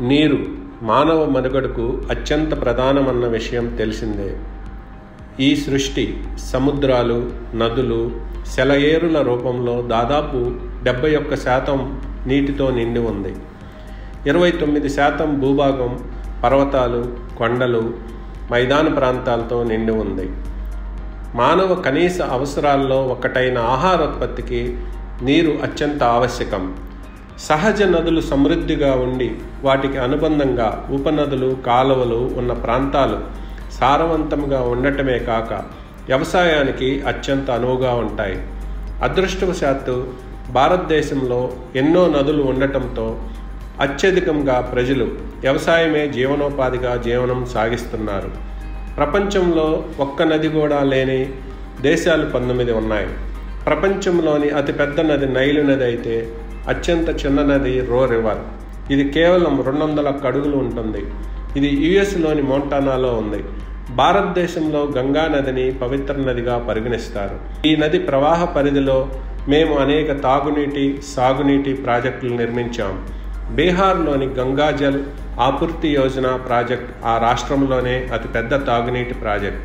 నీరు మానవ మనుగడకు అత్యంత ప్రధానమన్న విషయం తెలిసిందే ఈ సృష్టి సముద్రాలు నదులు సెలయేరుల రూపంలో దాదాపు డెబ్బై ఒక్క శాతం నీటితో నిండి ఉంది ఇరవై తొమ్మిది శాతం భూభాగం పర్వతాలు కొండలు మైదాన ప్రాంతాలతో నిండి ఉంది మానవ కనీస అవసరాల్లో ఒకటైన ఆహారోత్పత్తికి నీరు అత్యంత ఆవశ్యకం సహజ నదులు సమృద్ధిగా ఉండి వాటికి అనుబంధంగా ఉపనదులు కాలువలు ఉన్న ప్రాంతాలు సారవంతంగా ఉండటమే కాక వ్యవసాయానికి అత్యంత అనువుగా ఉంటాయి అదృష్టవశాత్తు భారతదేశంలో ఎన్నో నదులు ఉండటంతో అత్యధికంగా ప్రజలు వ్యవసాయమే జీవనోపాధిగా జీవనం సాగిస్తున్నారు ప్రపంచంలో ఒక్క నది కూడా లేని దేశాలు పంతొమ్మిది ఉన్నాయి ప్రపంచంలోని అతిపెద్ద నది నైలు నది అయితే అత్యంత చిన్న నది రో రివర్ ఇది కేవలం రెండు వందల అడుగులు ఉంటుంది ఇది యుఎస్లోని మోంటానాలో ఉంది భారతదేశంలో గంగా నదిని పవిత్ర నదిగా పరిగణిస్తారు ఈ నది ప్రవాహ పరిధిలో మేము అనేక తాగునీటి సాగునీటి ప్రాజెక్టులు నిర్మించాం బీహార్లోని గంగాజల్ ఆపూర్తి యోజన ప్రాజెక్ట్ ఆ రాష్ట్రంలోనే అతిపెద్ద తాగునీటి ప్రాజెక్ట్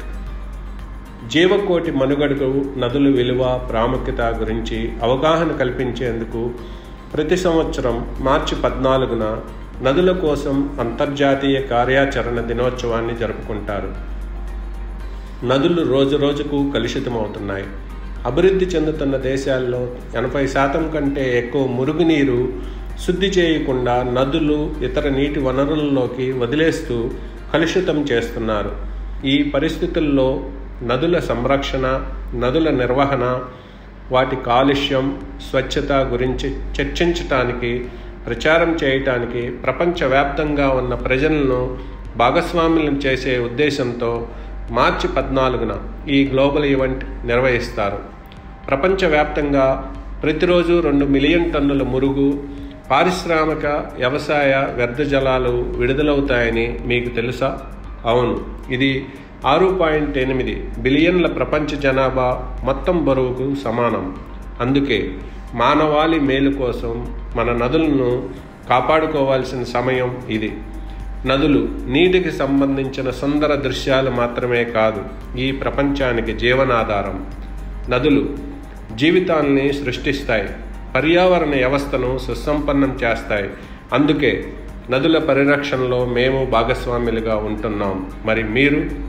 జీవకోటి మనుగడకు నదుల విలువ ప్రాముఖ్యత గురించి అవగాహన కల్పించేందుకు ప్రతి సంవత్సరం మార్చి పద్నాలుగున నదుల కోసం అంతర్జాతీయ కార్యాచరణ దినోత్సవాన్ని జరుపుకుంటారు నదులు రోజురోజుకు కలుషితమవుతున్నాయి అభివృద్ధి చెందుతున్న దేశాల్లో ఎనభై శాతం కంటే ఎక్కువ మురుగునీరు శుద్ధి చేయకుండా నదులు ఇతర నీటి వనరుల్లోకి వదిలేస్తూ కలుషితం చేస్తున్నారు ఈ పరిస్థితుల్లో నదుల సంరక్షణ నదుల నిర్వహణ వాటి కాలుష్యం స్వచ్ఛత గురించి చర్చించటానికి ప్రచారం చేయటానికి ప్రపంచవ్యాప్తంగా ఉన్న ప్రజలను భాగస్వాములను చేసే ఉద్దేశంతో మార్చి పద్నాలుగున ఈ గ్లోబల్ ఈవెంట్ నిర్వహిస్తారు ప్రపంచవ్యాప్తంగా ప్రతిరోజు రెండు మిలియన్ టన్నుల మురుగు పారిశ్రామిక వ్యవసాయ వ్యర్థ జలాలు విడుదలవుతాయని మీకు తెలుసా అవును ఇది ఆరు పాయింట్ ఎనిమిది బిలియన్ల ప్రపంచ జనాభా మొత్తం బరువుకు సమానం అందుకే మానవాళి మేలు కోసం మన నదులను కాపాడుకోవాల్సిన సమయం ఇది నదులు నీటికి సంబంధించిన సుందర దృశ్యాలు మాత్రమే కాదు ఈ ప్రపంచానికి జీవనాధారం నదులు జీవితాల్ని సృష్టిస్తాయి పర్యావరణ వ్యవస్థను సుసంపన్నం చేస్తాయి అందుకే నదుల పరిరక్షణలో మేము భాగస్వాములుగా ఉంటున్నాం మరి మీరు